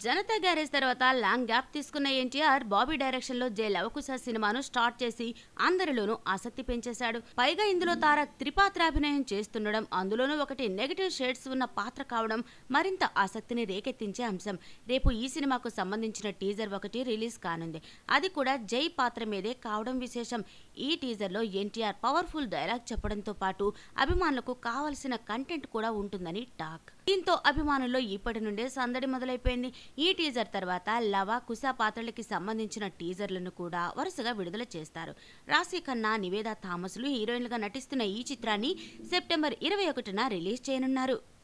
Janata garage తర్వాత long gap తీసుకున్న NTR Bobby direction లో జై లవకుశ సినిమాను స్టార్ట్ చేసి అందరిలోనూ ఆసక్తి పెంచేశాడు పైగా ఇందులో తారక్ త్రిపాత్రాభినయం చేస్తుండడం అందులోనూ ఒకటి నెగటివ్ షేడ్స్ ఉన్న పాత్ర కావడం మరింత ఆసక్తిని రేకెత్తించే అంశం రేపు ఈ సినిమాకు సంబంధించిన టీజర్ ఒకటి రిలీజ్ కానుంది అది కూడా జై పాత్ర మీదే కావడం విశేషం ఈ టీజర్ లో ఎన్టీఆర్ పవర్ఫుల్ డైలాగ్ చెప్పడంతో పాటు అభిమానులకు కావలసిన కంటెంట్ కూడా ఉంటుందని టాక్ దీంతో అభిమానుల్లో ఇప్పటి నుండే సందడి మొదలైపోయింది ఈ టీజర్ తర్వాత లవ కుశ పాత్రలకి సంబంధించిన టీజర్లను కూడా వరుసగా విడుదల చేస్తారు రాశి ఖన్నా నివేదా థామస్లు హీరోయిన్లుగా నటిస్తున్న ఈ చిత్రాన్ని సెప్టెంబర్ ఇరవై ఒకటిన రిలీజ్ చేయనున్నారు